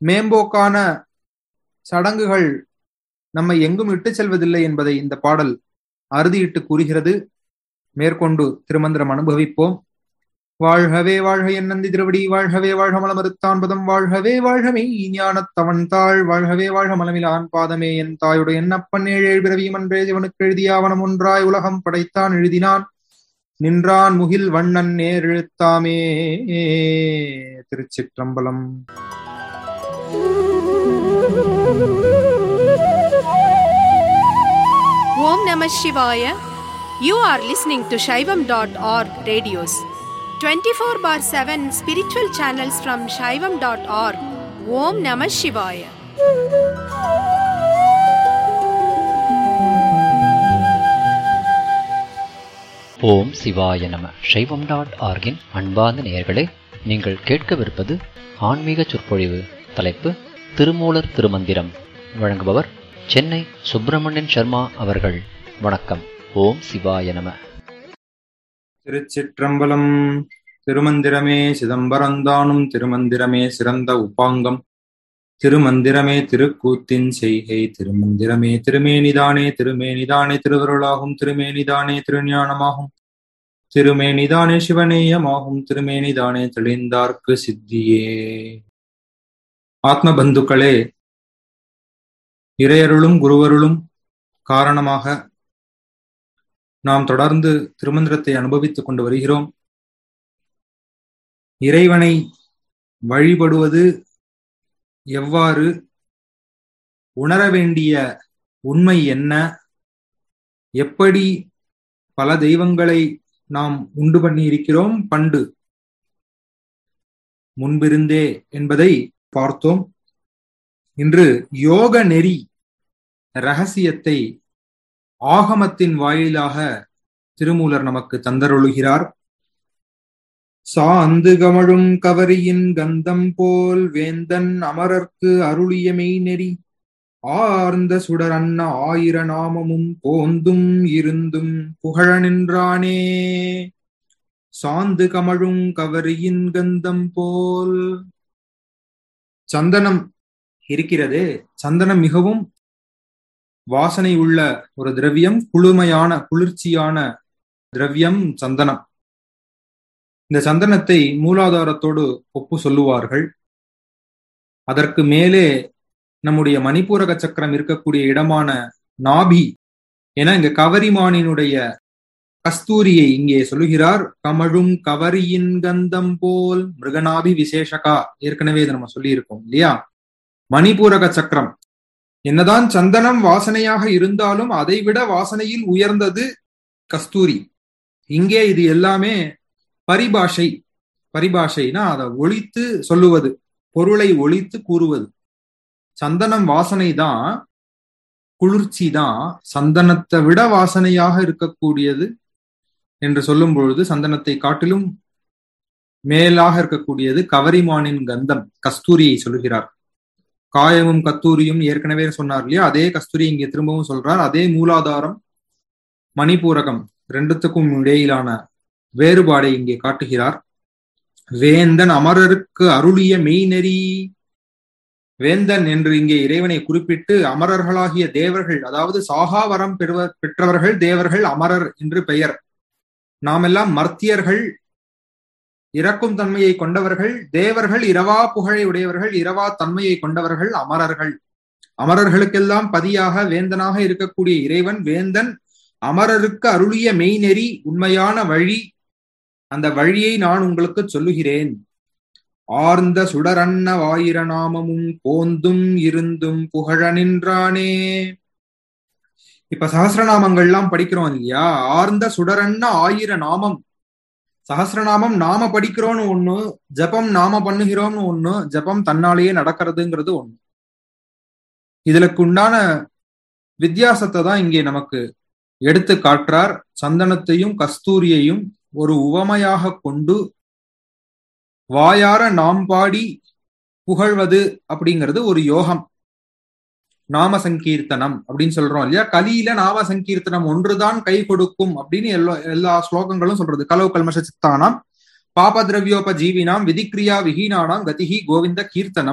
மேம்போக்கான சடங்குகள் நம்மை எங்கும் இட்டு செல்வதில்லை என்பதை இந்த பாடல் அறுதியிட்டு கூறுகிறது மேற்கொண்டு திருமந்திரம் அனுபவிப்போம் வாழ்கவே வாழ்க என் நந்தி திருவடி வாழ்கவே வாழ்க மலமறுத்தான் பதம் வாழ்கவே வாழ்கமே ஞானத்தவன் தாழ் வாழ்கவே வாழ்க மலமிலான் பாதமே என் தாயுடைய என்னப்பன் ஏழு பிறவியும் அன்றே இவனுக்கு எழுதியாவனம் ஒன்றாய் உலகம் படைத்தான் எழுதினான் நின்றான் முகில் வண்ணன் நேர் எழுத்தாமே திருச்சிற்றம்பலம் Om Namah Shivaya. You are listening to Shaivam.org radios. 24 bar 7 spiritual channels from Shaivam.org. Om Namah Shivaya. ஓம் சிவாய நம சைவம் டாட் ஆர்கின் அன்பார்ந்த நேயர்களே நீங்கள் கேட்கவிருப்பது ஆன்மீக சொற்பொழிவு தலைப்பு திருமூலர் திருமந்திரம் வழங்குபவர் சென்னை சுப்பிரமணியன் சர்மா அவர்கள் வணக்கம் ஓம் சிவாய நம திருச்சிற்றம்பலம் திருமந்திரமே சிதம்பரந்தானும் திருமந்திரமே சிறந்த உப்பாங்கம் திருமந்திரமே திருக்கூத்தின் செய்கை திருமந்திரமே திருமேனிதானே திருமேனிதானே திருவருளாகும் திருமேனிதானே திருஞானமாகும் திருமேனிதானே சிவநேயமாகும் திருமேனிதானே தெளிந்தார்க்கு சித்தியே ஆத்ம பந்துக்களே இறையருளும் குருவருளும் காரணமாக நாம் தொடர்ந்து திருமந்திரத்தை அனுபவித்துக் கொண்டு வருகிறோம் இறைவனை வழிபடுவது எவ்வாறு உணர வேண்டிய உண்மை என்ன எப்படி பல தெய்வங்களை நாம் உண்டு பண்ணி இருக்கிறோம் பண்டு முன்பிருந்தே என்பதை பார்த்தோம் இன்று யோக நெறி ரகசியத்தை ஆகமத்தின் வாயிலாக திருமூலர் நமக்கு தந்தருளுகிறார் சாந்து கமழும் கவரியின் கந்தம் போல் வேந்தன் அமரர்க்கு அருளிய மெய்நெறி ஆர்ந்த சுடர் அன்ன ஆயிர நாமமும் போந்தும் இருந்தும் புகழ நின்றானே சாந்து கமழும் கவரியின் கந்தம் போல் சந்தனம் இருக்கிறதே சந்தனம் மிகவும் வாசனை உள்ள ஒரு திரவியம் குளுமையான குளிர்ச்சியான திரவியம் சந்தனம் இந்த சந்தனத்தை மூலாதாரத்தோடு ஒப்பு சொல்லுவார்கள் அதற்கு மேலே நம்முடைய மணிப்பூரக சக்கரம் இருக்கக்கூடிய இடமான நாபி என இங்க கவரிமானினுடைய கஸ்தூரியை இங்கே சொல்லுகிறார் கமழும் கவரியின் கந்தம் போல் மிருகநாபி விசேஷகா ஏற்கனவே இதை நம்ம சொல்லி இருக்கோம் இல்லையா மணிப்பூரக சக்கரம் என்னதான் சந்தனம் வாசனையாக இருந்தாலும் அதைவிட வாசனையில் உயர்ந்தது கஸ்தூரி இங்கே இது எல்லாமே பரிபாஷை பரிபாஷைனா அதை ஒழித்து சொல்லுவது பொருளை ஒழித்து கூறுவது சந்தனம் வாசனை தான் குளிர்ச்சி தான் சந்தனத்தை விட வாசனையாக இருக்கக்கூடியது என்று சொல்லும் பொழுது சந்தனத்தை காட்டிலும் மேலாக இருக்கக்கூடியது கவரிமானின் கந்தம் கஸ்தூரியை சொல்லுகிறார் காயமும் கத்தூரியும் ஏற்கனவே சொன்னார் இல்லையா அதே கஸ்தூரி இங்கே திரும்பவும் சொல்றார் அதே மூலாதாரம் மணிப்பூரகம் ரெண்டுத்துக்கும் இடையிலான வேறுபாடை இங்கே காட்டுகிறார் வேந்தன் அமரருக்கு அருளிய மெய்நெறி வேந்தன் என்று இங்கே இறைவனை குறிப்பிட்டு அமரர்களாகிய தேவர்கள் அதாவது சாகாவரம் பெறுவர் பெற்றவர்கள் தேவர்கள் அமரர் என்று பெயர் நாம் எல்லாம் மர்த்தியர்கள் இறக்கும் தன்மையை கொண்டவர்கள் தேவர்கள் இரவா புகழை உடையவர்கள் இரவா தன்மையை கொண்டவர்கள் அமரர்கள் அமரர்களுக்கெல்லாம் பதியாக வேந்தனாக இருக்கக்கூடிய இறைவன் வேந்தன் அமரருக்கு அருளிய மெய்நெறி உண்மையான வழி அந்த வழியை நான் உங்களுக்கு சொல்லுகிறேன் ஆர்ந்த சுடரன்ன வாயிர நாமமும் போந்தும் இருந்தும் புகழ நின்றானே இப்ப சகசிரநாமங்கள்லாம் படிக்கிறோம் இல்லையா ஆர்ந்த சுடரன்ன ஆயிர நாமம் சகசிரநாமம் நாம படிக்கிறோம்னு ஒண்ணு ஜபம் நாம பண்ணுகிறோம்னு ஒண்ணு ஜபம் தன்னாலேயே நடக்கிறதுங்கிறது ஒண்ணு இதுலக்கு உண்டான வித்தியாசத்தை தான் இங்கே நமக்கு எடுத்து காட்டுறார் சந்தனத்தையும் கஸ்தூரியையும் ஒரு உவமையாக கொண்டு வாயார நாம் பாடி புகழ்வது அப்படிங்கிறது ஒரு யோகம் நாம சங்கீர்த்தனம் அப்படின்னு சொல்றோம் இல்லையா கலியில நாம சங்கீர்த்தனம் ஒன்றுதான் கை கொடுக்கும் அப்படின்னு எல்லா எல்லா ஸ்லோகங்களும் சொல்றது கலவு கல்மஷ சித்தானாம் பாப திரவியோப ஜீவினாம் விதிக்ரியா விஹீனானாம் கதிகி கோவிந்த கீர்த்தனம்